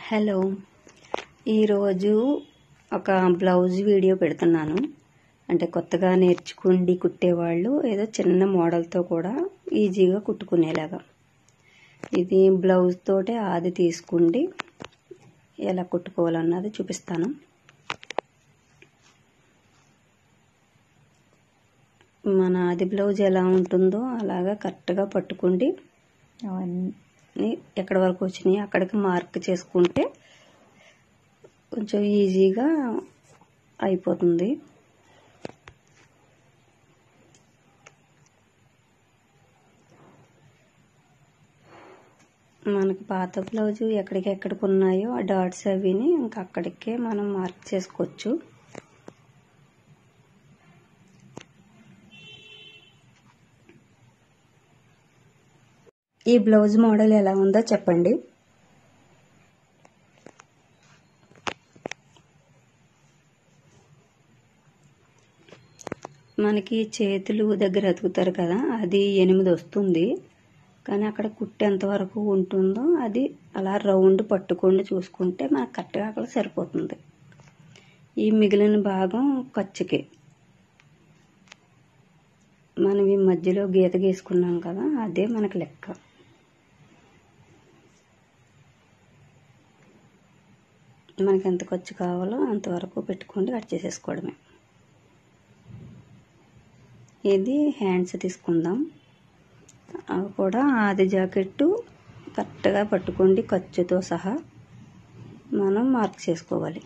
hello ఈరోజు ఒక blouse video పెడుతున్నాను అంటే కొత్తగా నేర్చుకుండి కుట్టేవాళ్ళు ఏదో చిన్న మోడల్తో కూడా ఈజీగా కుట్టుకునేలాగా ఇది బ్లౌజ్ తోటే ఆది తీసుకుండి ఎలా కుట్టుకోవాలన్నది చూపిస్తాను మన ఆది బ్లౌజ్ ఎలా ఉంటుందో అలాగా కరెక్ట్గా పట్టుకుండి అవన్నీ ఎక్కడి వరకు వచ్చినాయి అక్కడికి మార్క్ చేసుకుంటే కొంచెం ఈజీగా అయిపోతుంది మనకి పాత బ్లౌజు ఎక్కడికి ఎక్కడికి ఉన్నాయో ఆ డాట్స్ అవిని ఇంకా అక్కడికే మనం మార్క్ చేసుకోవచ్చు ఈ బ్లౌజ్ మోడల్ ఎలా ఉందో చెప్పండి మనకి చేతులు దగ్గర అతుకుతారు కదా అది ఎనిమిది వస్తుంది కానీ అక్కడ కుట్టేంత వరకు ఉంటుందో అది అలా రౌండ్ పట్టుకొని చూసుకుంటే మనకు కరెక్ట్గా అక్కడ సరిపోతుంది ఈ మిగిలిన భాగం ఖర్చుకి మనం ఈ మధ్యలో గీత గీసుకున్నాం కదా అదే మనకు లెక్క మనకి ఎంత ఖర్చు కావాలో అంతవరకు పెట్టుకోండి కట్ చేసేసుకోవడమే ఇది హ్యాండ్స్ తీసుకుందాం అవి కూడా ఆది జాకెట్టు కరెక్ట్గా పట్టుకోండి ఖర్చుతో సహా మనం మార్క్ చేసుకోవాలి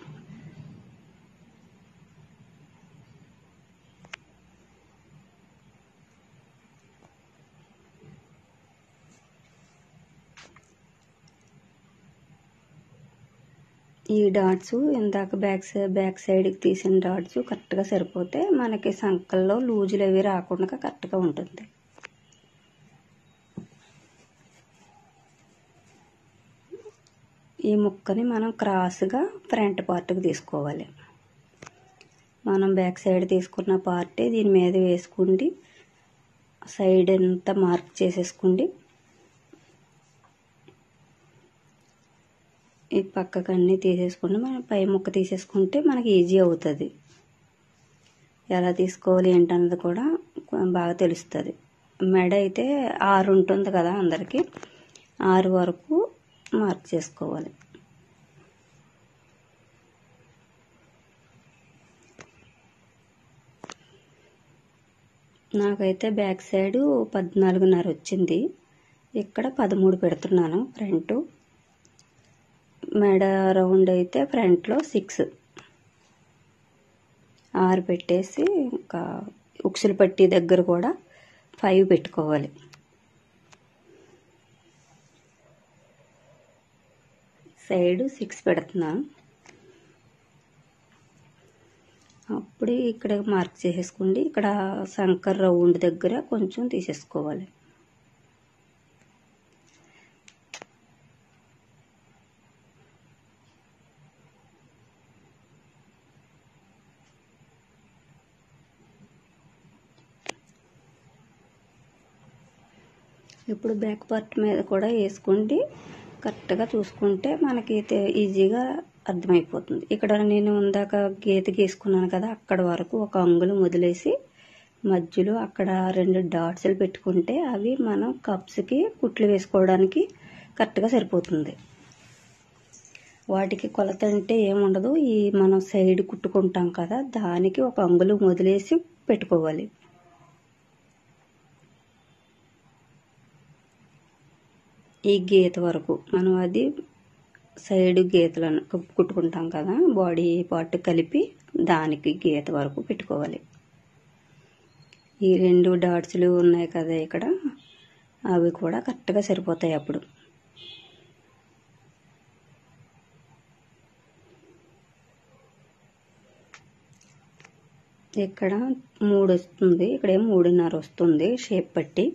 ఈ డాట్స్ ఇందాక బ్యాక్ సైడ్ బ్యాక్ సైడ్కి తీసిన డాట్స్ కరెక్ట్గా సరిపోతే మనకి సంకల్లో లూజులు అవి రాకుండా కరెక్ట్గా ఉంటుంది ఈ ముక్కని మనం క్రాస్గా ఫ్రంట్ పార్ట్కి తీసుకోవాలి మనం బ్యాక్ సైడ్ తీసుకున్న పార్టే దీని మీద వేసుకుండి సైడ్ అంతా మార్క్ చేసేసుకోండి ఈ పక్కకు అన్నీ తీసేసుకుంటే మనం పై ముక్క తీసేసుకుంటే మనకి ఈజీ అవుతుంది ఎలా తీసుకోవాలి ఏంటన్నది కూడా బాగా తెలుస్తుంది మెడ అయితే ఆరు ఉంటుంది కదా అందరికీ ఆరు వరకు మార్క్ చేసుకోవాలి నాకైతే బ్యాక్ సైడ్ పద్నాలుగున్నర వచ్చింది ఇక్కడ పదమూడు పెడుతున్నాను ఫ్రంట్ మెడ రౌండ్ అయితే ఫ్రంట్లో సిక్స్ ఆరు పెట్టేసి ఇంకా ఉక్సులు పట్టి దగ్గర కూడా ఫైవ్ పెట్టుకోవాలి సైడ్ సిక్స్ పెడుతున్నాను అప్పుడు ఇక్కడ మార్క్ చేసేసుకోండి ఇక్కడ శంకర్ రౌండ్ దగ్గర కొంచెం తీసేసుకోవాలి ఇప్పుడు బ్యాక్ పార్ట్ మీద కూడా వేసుకోండి కరెక్ట్గా చూసుకుంటే మనకి ఈజీగా అర్థమైపోతుంది ఇక్కడ నేను ఇందాక గీత గీసుకున్నాను కదా అక్కడ వరకు ఒక అంగుళం వదిలేసి మధ్యలో అక్కడ రెండు డాట్స్లు పెట్టుకుంటే అవి మనం కప్స్కి కుట్లు వేసుకోవడానికి కరెక్ట్గా సరిపోతుంది వాటికి కొలత అంటే ఏముండదు ఈ మనం సైడ్ కుట్టుకుంటాం కదా దానికి ఒక అంగుళం వదిలేసి పెట్టుకోవాలి ఈ గీత వరకు మనం అది సైడ్ గీతలను కుట్టుకుంటాం కదా బాడీ పార్ట్ కలిపి దానికి గీత వరకు పెట్టుకోవాలి ఈ రెండు డాట్స్లు ఉన్నాయి కదా ఇక్కడ అవి కూడా కరెక్ట్గా సరిపోతాయి అప్పుడు ఇక్కడ మూడు వస్తుంది ఇక్కడేమో మూడున్నర వస్తుంది షేప్ పట్టి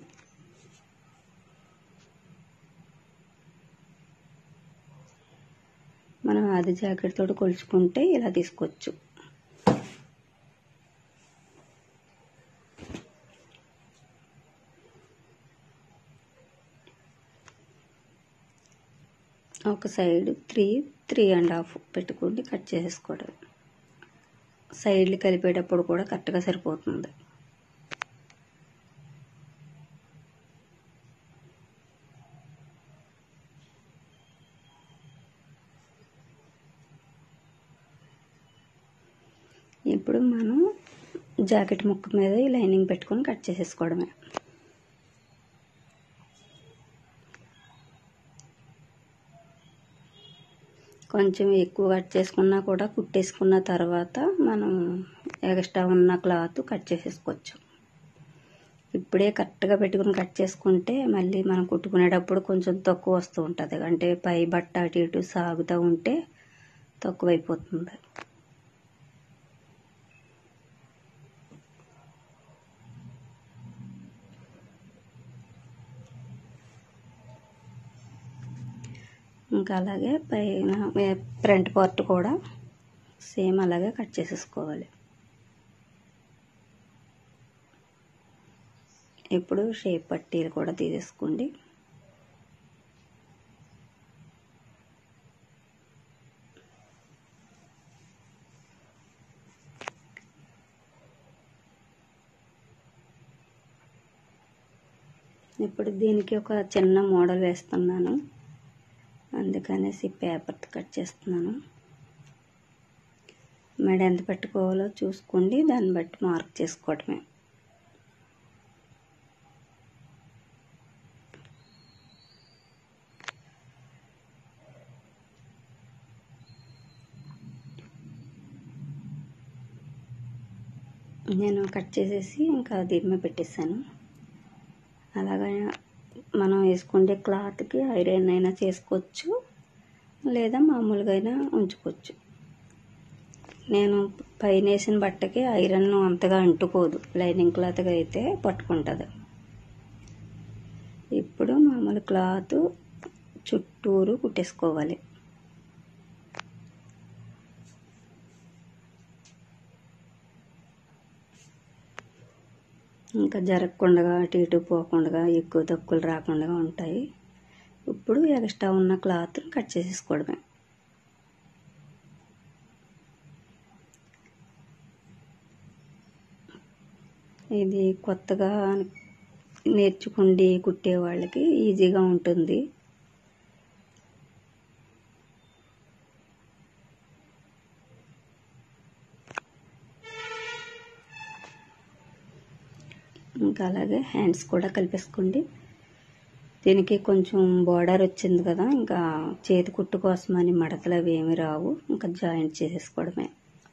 మనం ఆది జాకెట్ తోటి కొలుచుకుంటే ఇలా తీసుకోవచ్చు ఒక side three three and half పెట్టుకుని కట్ చేసేసుకోవడం సైడ్లు కలిపేటప్పుడు కూడా కరెక్ట్గా సరిపోతుంది ఇప్పుడు మనం జాకెట్ ముక్క మీద ఈ లైనింగ్ పెట్టుకొని కట్ చేసేసుకోవడమే కొంచెం ఎక్కువ కట్ చేసుకున్నా కూడా కుట్టేసుకున్న తర్వాత మనం ఎక్స్ట్రా ఉన్న క్లాత్ కట్ చేసేసుకోవచ్చు ఇప్పుడే కరెక్ట్గా పెట్టుకుని కట్ చేసుకుంటే మళ్ళీ మనం కుట్టుకునేటప్పుడు కొంచెం తక్కువ వస్తూ ఉంటుంది అంటే పై బట్ట అటు ఇటు సాగుతూ ఉంటే తక్కువ అయిపోతుంది ఇంకా అలాగే పైన ఫ్రంట్ పార్ట్ కూడా సేమ్ అలాగే కట్ చేసేసుకోవాలి ఇప్పుడు షేప్ పట్టీలు కూడా తీసేసుకోండి ఇప్పుడు దీనికి ఒక చిన్న మోడల్ వేస్తున్నాను అందుకనేసి పేపర్ కట్ చేస్తున్నాను మెడ ఎంత పెట్టుకోవాలో చూసుకోండి దాన్ని బట్టి మార్క్ చేసుకోవటమే నేను కట్ చేసేసి ఇంకా దీని మీద పెట్టేశాను అలాగా మనం వేసుకుంటే క్లాత్కి ఐరన్ అయినా చేసుకోవచ్చు లేదా మామూలుగా అయినా ఉంచుకోవచ్చు నేను పైన వేసిన బట్టకి ఐరన్ అంతగా అంటుకోదు లైనింగ్ క్లాత్గా అయితే పట్టుకుంటుంది ఇప్పుడు మామూలు క్లాత్ చుట్టూరు కుట్టేసుకోవాలి ఇంకా జరగకుండా అటు ఇటు పోకుండా ఎక్కువ తక్కువలు రాకుండా ఉంటాయి ఇప్పుడు ఎక్స్ట్రా ఉన్న క్లాత్ కట్ చేసేసుకోవడమే ఇది కొత్తగా నేర్చుకుండి కుట్టే వాళ్ళకి ఈజీగా ఉంటుంది ఇంకా అలాగే హ్యాండ్స్ కూడా కలిపేసుకోండి దీనికి కొంచెం బార్డర్ వచ్చింది కదా ఇంకా చేతి కుట్టు కోసమని మడతలు అవి ఏమి రావు ఇంకా జాయింట్ చేసేసుకోవడమే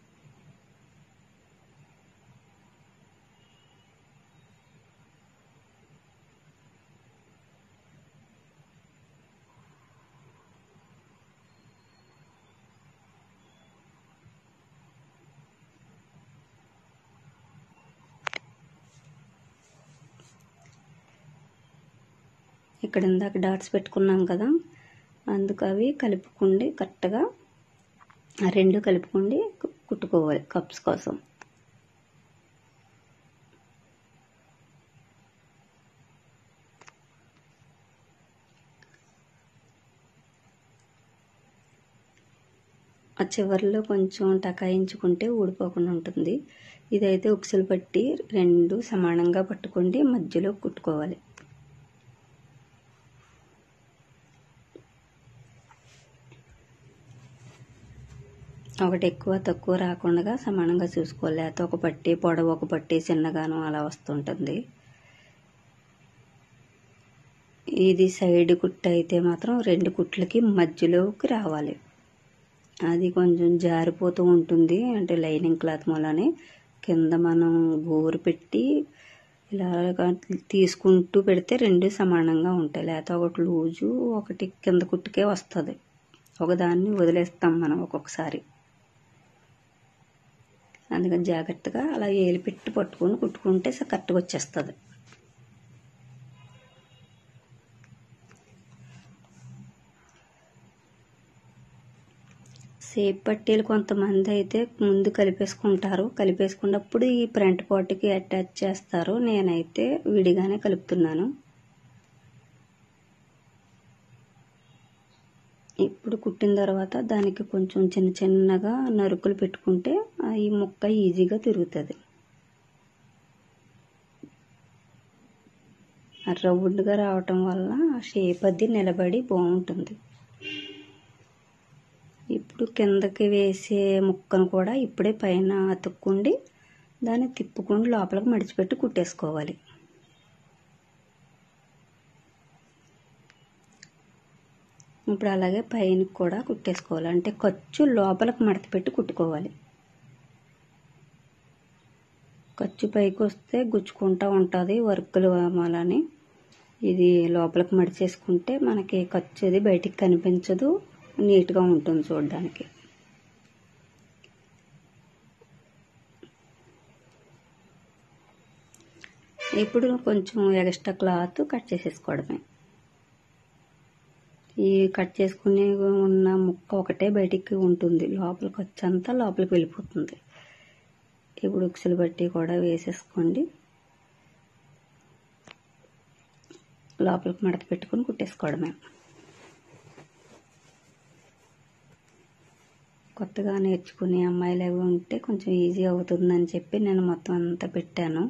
ఇక్కడ ఇందాక డాట్స్ పెట్టుకున్నాం కదా అందుకు అవి కలుపుకుండి కరెక్ట్గా ఆ రెండు కలుపుకుండి కుట్టుకోవాలి కప్స్ కోసం ఆ చివరిలో కొంచెం టకాయించుకుంటే ఊడిపోకుండా ఉంటుంది ఇదైతే ఉక్సులు పట్టి రెండు సమానంగా పట్టుకోండి మధ్యలో కుట్టుకోవాలి ఒకటి ఎక్కువ తక్కువ రాకుండా సమానంగా చూసుకోవాలి లేకపోతే ఒక పట్టి పొడవు ఒక పట్టి చిన్నగాను అలా వస్తుంటుంది ఇది సైడ్ కుట్టు అయితే మాత్రం రెండు కుట్లకి మధ్యలోకి రావాలి అది కొంచెం జారిపోతూ ఉంటుంది అంటే లైనింగ్ క్లాత్ మూలనే కింద మనం గోరు పెట్టి ఇలా తీసుకుంటూ పెడితే రెండు సమానంగా ఉంటాయి లేకపోతే ఒకటి లూజు ఒకటి కింద కుట్టుకే వస్తుంది ఒకదాన్ని వదిలేస్తాం మనం ఒక్కొక్కసారి అందుకని జాగ్రత్తగా అలా ఏలు పెట్టి పట్టుకొని కుట్టుకుంటే కరెక్ట్గా వచ్చేస్తుంది సేప్ పట్టీలు కొంతమంది అయితే ముందు కలిపేసుకుంటారు కలిపేసుకున్నప్పుడు ఈ ఫ్రంట్ పార్ట్కి అటాచ్ చేస్తారు నేనైతే విడిగానే కలుపుతున్నాను ఇప్పుడు ఇప్పుడు కుట్టిన తర్వాత దానికి కొంచెం చిన్న చిన్నగా నరుకులు పెట్టుకుంటే ఆ ఈ ముక్క ఈజీగా తిరుగుతుంది రౌండ్గా రావటం వల్ల షేప్ అది నిలబడి బాగుంటుంది ఇప్పుడు కిందకి వేసే ముక్కను కూడా ఇప్పుడే పైన అతుక్కుండి దాన్ని తిప్పుకుండి లోపలికి మడిచిపెట్టి కుట్టేసుకోవాలి ఇప్పుడు అలాగే పైన కూడా కుట్టేసుకోవాలి అంటే ఖర్చు లోపలికి మడత పెట్టి కుట్టుకోవాలి ఖర్చు పైకి వస్తే గుచ్చుకుంటూ ఉంటుంది వర్కులు అలాని ఇది లోపలికి మడిచేసుకుంటే మనకి ఖర్చు అది బయటికి కనిపించదు నీట్గా ఉంటుంది చూడడానికి ఇప్పుడు కొంచెం ఎక్స్ట్రా క్లాత్ కట్ చేసేసుకోవడమే ఈ కట్ చేసుకుని ఉన్న ముక్క ఒకటే బయటికి ఉంటుంది లోపలికి వచ్చంతా లోపలికి వెళ్ళిపోతుంది ఇప్పుడు ఉక్సులు బట్టి కూడా వేసేసుకోండి లోపలికి మడత పెట్టుకుని కుట్టేసుకోవడమే కొత్తగా నేర్చుకునే అమ్మాయిలు అవి ఉంటే కొంచెం ఈజీ అవుతుందని చెప్పి నేను మొత్తం అంతా పెట్టాను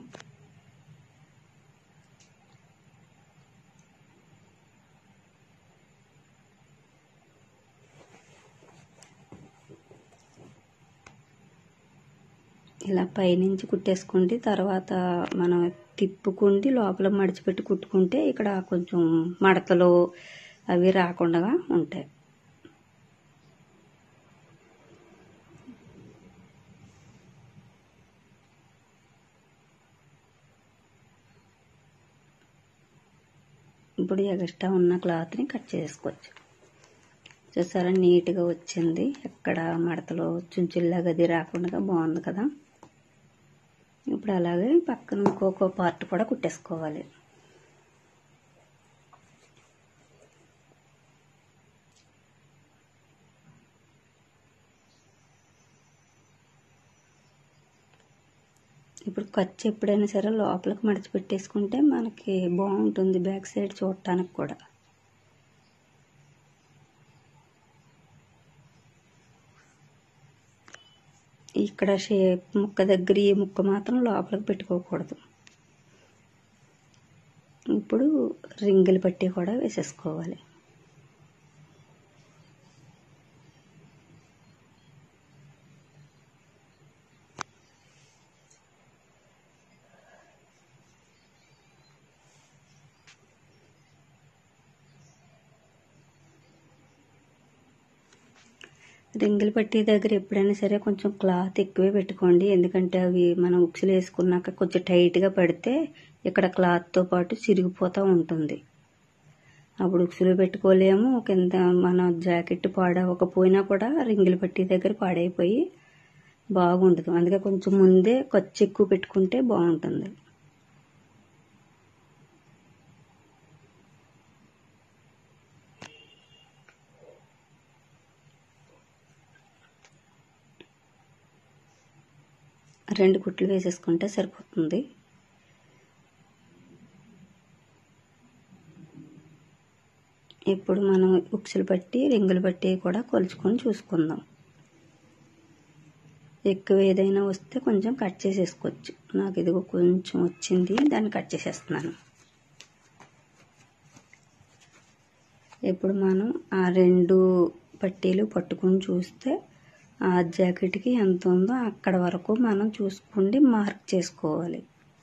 ఇలా పైనుంచి కుట్టేసుకుంటే తర్వాత మనం తిప్పుకుండి లోపల మడిచిపెట్టి కుట్టుకుంటే ఇక్కడ కొంచెం మడతలు అవి రాకుండా ఉంటాయి ఇప్పుడు ఎక్స్ట్రా ఉన్న క్లాత్ని కట్ చేసుకోవచ్చు చూసారా నీట్గా వచ్చింది ఎక్కడ మడతలో చుంచుల్లాగా అది రాకుండా బాగుంది కదా ఇప్పుడు అలాగే పక్కన ఇంకొక పార్ట్ కూడా కుట్టేసుకోవాలి ఇప్పుడు ఖర్చు ఎప్పుడైనా సరే లోపలికి మడిచి పెట్టేసుకుంటే మనకి బాగుంటుంది బ్యాక్ సైడ్ చూడటానికి కూడా ఇక్కడ షేప్ ముక్క దగ్గర ఈ ముక్క మాత్రం లోపలికి పెట్టుకోకూడదు ఇప్పుడు రింగులు పట్టి కూడా వేసేసుకోవాలి రింగులు పట్టి దగ్గర ఎప్పుడైనా సరే కొంచెం క్లాత్ ఎక్కువే పెట్టుకోండి ఎందుకంటే అవి మనం ఉక్సులు వేసుకున్నాక కొంచెం టైట్గా పడితే ఇక్కడ క్లాత్తో పాటు చిరిగిపోతూ ఉంటుంది అప్పుడు ఉక్సులు పెట్టుకోలేము కింద మన జాకెట్ పాడవకపోయినా కూడా రింగులు పట్టి దగ్గర పాడైపోయి బాగుండదు అందుకే కొంచెం ముందే ఖర్చు ఎక్కువ పెట్టుకుంటే బాగుంటుంది రెండు కుట్లు వేసేసుకుంటే సరిపోతుంది ఇప్పుడు మనం ఉక్సులు పట్టి రింగులు పట్టి కూడా కొలుచుకొని చూసుకుందాం ఎక్కువ ఏదైనా వస్తే కొంచెం కట్ చేసేసుకోవచ్చు నాకు ఇదిగో కొంచెం వచ్చింది దాన్ని కట్ చేసేస్తున్నాను ఇప్పుడు మనం ఆ రెండు పట్టీలు పట్టుకొని చూస్తే ఆ జాకెట్కి ఎంత ఉందో అక్కడ వరకు మనం చూసుకుండి మార్క్ చేసుకోవాలి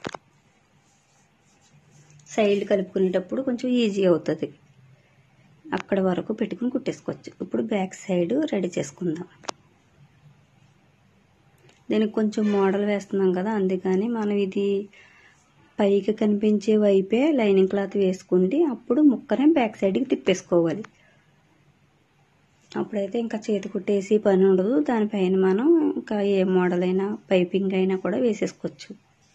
సైడ్ కలుపుకునేటప్పుడు కొంచెం ఈజీ అవుతుంది అక్కడ వరకు పెట్టుకుని కుట్టేసుకోవచ్చు ఇప్పుడు బ్యాక్ సైడ్ రెడీ చేసుకుందాం దీనికి కొంచెం మోడల్ వేస్తున్నాం కదా అందుకని మనం ఇది పైకి కనిపించే వైపే లైనింగ్ క్లాత్ వేసుకుంటే అప్పుడు ముక్కనే బ్యాక్ సైడ్కి తిప్పేసుకోవాలి అప్పుడైతే ఇంకా చేతి కుట్టేసి పని ఉండదు దానిపైన మనం ఇంకా ఏ మోడల్ అయినా పైపింగ్ అయినా కూడా వేసేసుకోవచ్చు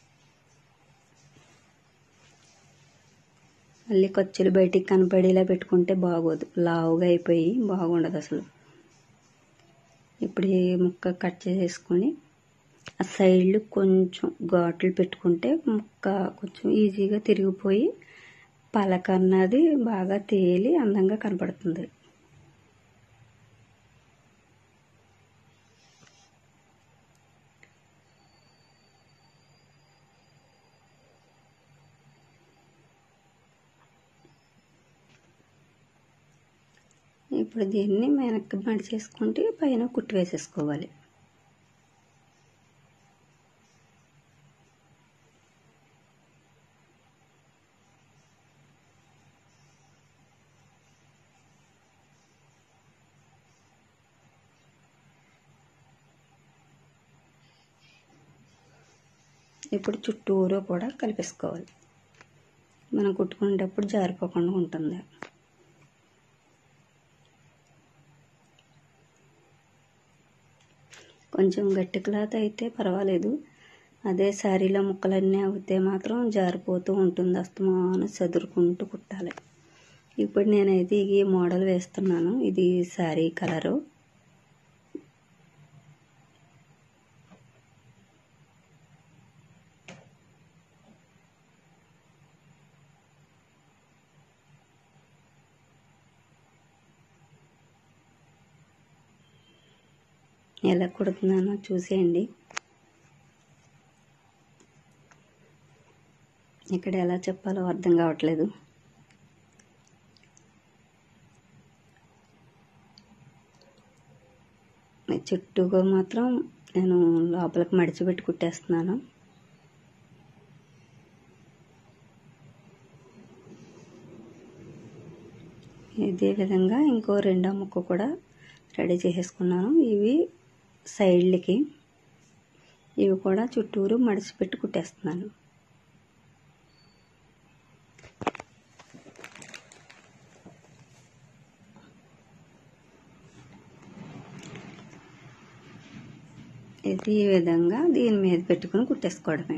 మళ్ళీ ఖర్చులు బయటికి కనపడేలా పెట్టుకుంటే బాగోదు లావుగా అయిపోయి బాగుండదు అసలు ఇప్పుడు ఈ ముక్క కట్ చేసేసుకొని ఆ సైడ్లు కొంచెం ఘాట్లు పెట్టుకుంటే ముక్క కొంచెం ఈజీగా తిరిగిపోయి పలక అన్నది బాగా తేలి అందంగా కనపడుతుంది ఇప్పుడు దీన్ని వెనక్కి మడి చేసుకుంటే పైన కుట్టి వేసేసుకోవాలి ఇప్పుడు చుట్టూరు కూడా కలిపేసుకోవాలి మనం కుట్టుకునేటప్పుడు జారిపోకుండా ఉంటుంది కొంచెం గట్టి క్లాత్ అయితే పర్వాలేదు అదే శారీలో ముక్కలన్నీ అవుతే మాత్రం జారిపోతూ ఉంటుంది అస్తమానం చదురుకుంటూ కుట్టాలి ఇప్పుడు నేనైతే ఈ మోడల్ వేస్తున్నాను ఇది శారీ కలరు ఎలా కుడుతున్నానో చూసేయండి ఇక్కడ ఎలా చెప్పాలో అర్థం కావట్లేదు చుట్టూగా మాత్రం నేను లోపలికి మడిచిపెట్టి కుట్టేస్తున్నాను ఇదే విధంగా ఇంకో రెండో ముక్క కూడా రెడీ చేసేసుకున్నాను ఇవి సైడ్లకి ఇవి కూడా చుట్టూరు మడిచిపెట్టి కుట్టేస్తున్నాను ఇది ఈ విధంగా దీని మీద పెట్టుకుని కుట్టేసుకోవడమే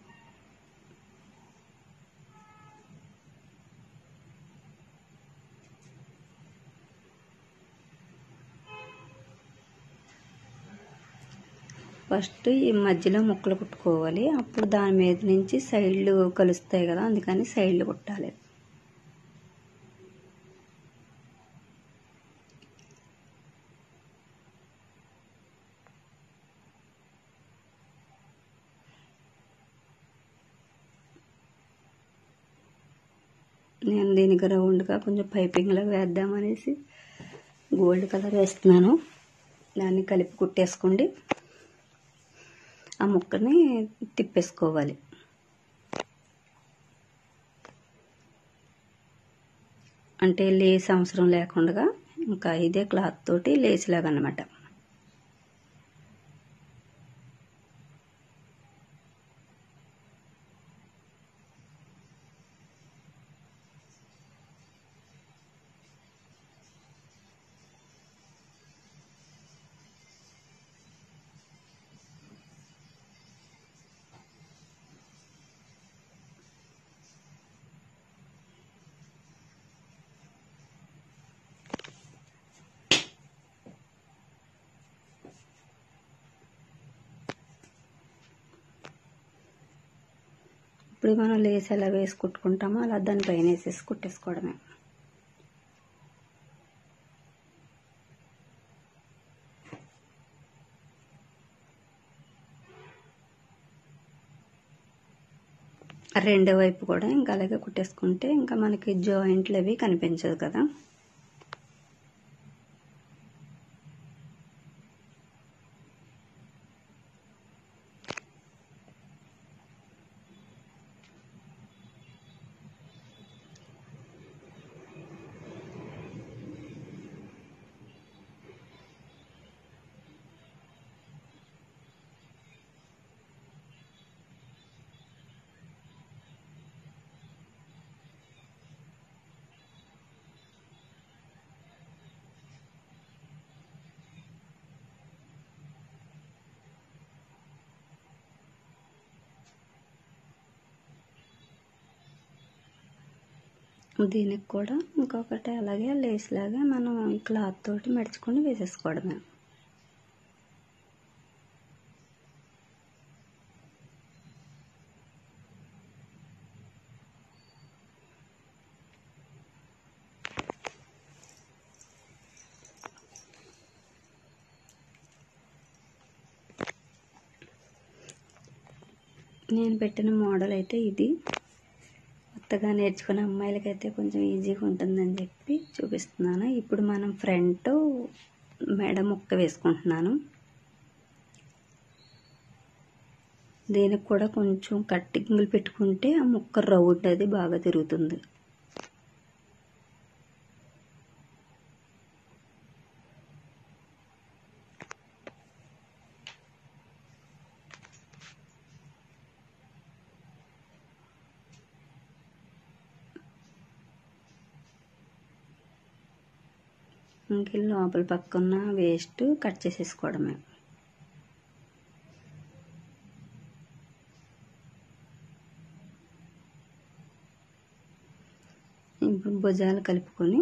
ఫస్ట్ ఈ మధ్యలో ముక్కలు కుట్టుకోవాలి అప్పుడు దాని మీద నుంచి సైడ్లు కలుస్తాయి కదా అందుకని సైడ్లు కుట్టాలి నేను దీనికి రౌండ్గా కొంచెం పైపింగ్లో వేద్దామనేసి గోల్డ్ కలర్ వేస్తున్నాను దాన్ని కలిపి కుట్టేసుకోండి ఆ ముక్కని తిప్పేసుకోవాలి అంటే లేస్ అవసరం లేకుండా ఇంకా ఇదే క్లాత్ తోటి లేస్ లాగా అనమాట ఇప్పుడు మనం లేస్ ఎలా వేసి కుట్టుకుంటామో అలా దానిపైన వేసేసి కుట్టేసుకోవడమే రెండో వైపు కూడా ఇంకా అలాగే కుట్టేసుకుంటే ఇంకా మనకి జాయింట్లు అవి కనిపించదు కదా దీనికి కూడా ఇంకొకటి అలాగే లేస్ లాగా మనం ఈ క్లాత్ తోటి మడుచుకొని వేసేసుకోవడమే నేను పెట్టిన మోడల్ అయితే ఇది కొత్తగా నేర్చుకునే అమ్మాయిలకైతే కొంచెం ఈజీగా ఉంటుందని చెప్పి చూపిస్తున్నాను ఇప్పుడు మనం ఫ్రంట్ మెడ ముక్క వేసుకుంటున్నాను దీనికి కూడా కొంచెం కట్టింగులు పెట్టుకుంటే ఆ ముక్క రౌండ్ అది బాగా తిరుగుతుంది ఇంక లోపల పక్కన వేస్ట్ కట్ చేసేసుకోవడమే ఇప్పుడు భుజాలు కలుపుకొని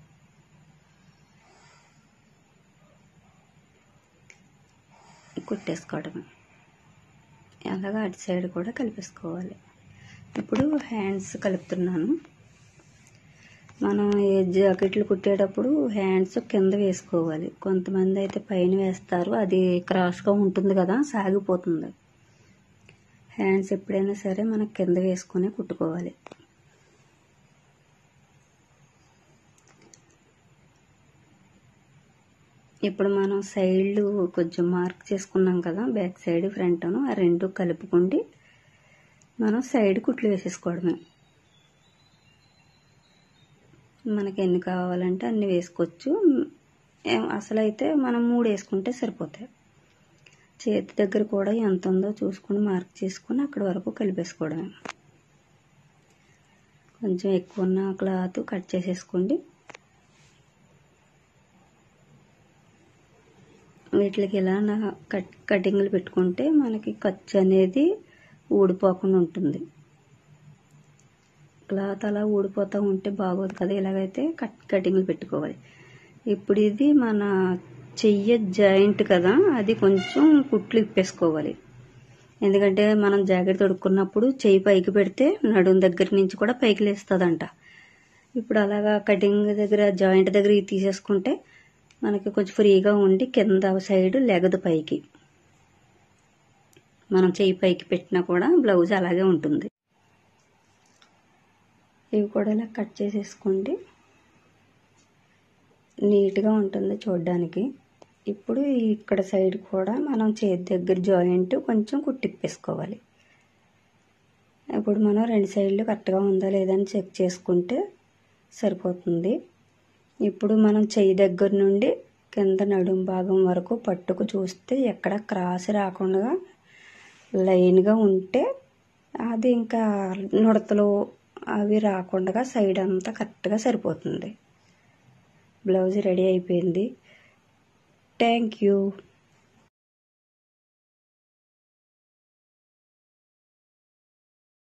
కుట్టేసుకోవడమే అలాగా అటు సైడ్ కూడా కలిపేసుకోవాలి ఇప్పుడు హ్యాండ్స్ కలుపుతున్నాను మనం ఏ జాకెట్లు కుట్టేటప్పుడు హ్యాండ్స్ కింద వేసుకోవాలి కొంతమంది అయితే పైన వేస్తారు అది క్రాస్గా ఉంటుంది కదా సాగిపోతుంది హ్యాండ్స్ ఎప్పుడైనా సరే మనం కింద వేసుకుని కుట్టుకోవాలి ఇప్పుడు మనం సైడ్లు కొంచెం మార్క్ చేసుకున్నాం కదా బ్యాక్ సైడ్ ఫ్రంట్ను ఆ రెండు కలుపుకుండి మనం సైడ్ కుట్లు వేసేసుకోవడమే మనకి ఎన్ని కావాలంటే అన్ని వేసుకోవచ్చు అసలు అయితే మనం మూడు వేసుకుంటే సరిపోతాయి చేతి దగ్గర కూడా ఎంత ఉందో చూసుకుని మార్క్ చేసుకుని అక్కడి వరకు కలిపేసుకోవడమే కొంచెం ఎక్కువ ఉన్న క్లాత్ కట్ చేసేసుకోండి వీటికి ఇలా కట్ కటింగ్లు పెట్టుకుంటే మనకి ఖర్చు అనేది ఊడిపోకుండా ఉంటుంది క్లాత్ అలా ఊడిపోతూ ఉంటే బాగోదు కదా ఇలాగైతే కట్ కటింగ్లు పెట్టుకోవాలి ఇప్పుడు ఇది మన చెయ్య జాయింట్ కదా అది కొంచెం కుట్లు ఇప్పేసుకోవాలి ఎందుకంటే మనం జాకెట్ తొడుక్కున్నప్పుడు చెయ్యి పైకి పెడితే నడుం దగ్గర నుంచి కూడా పైకి లేస్తుందంట ఇప్పుడు అలాగా కటింగ్ దగ్గర జాయింట్ దగ్గర తీసేసుకుంటే మనకి కొంచెం ఫ్రీగా ఉండి కింద సైడ్ లెగదు పైకి మనం చెయ్యి పైకి పెట్టినా కూడా బ్లౌజ్ అలాగే ఉంటుంది ఇవి కూడా ఇలా కట్ చేసేసుకోండి నీట్గా ఉంటుంది చూడడానికి ఇప్పుడు ఇక్కడ సైడ్ కూడా మనం చేతి దగ్గర జాయింట్ కొంచెం కుట్టిప్పేసుకోవాలి ఇప్పుడు మనం రెండు సైడ్లు కరెక్ట్గా ఉందా లేదని చెక్ చేసుకుంటే సరిపోతుంది ఇప్పుడు మనం చెయ్యి దగ్గర నుండి కింద నడుం భాగం వరకు పట్టుకు చూస్తే ఎక్కడ క్రాస్ రాకుండా లైన్గా ఉంటే అది ఇంకా నుడతలు అవి రాకుండా సైడ్ అంతా కరెక్ట్గా సరిపోతుంది బ్లౌజ్ రెడీ అయిపోయింది థ్యాంక్ యూ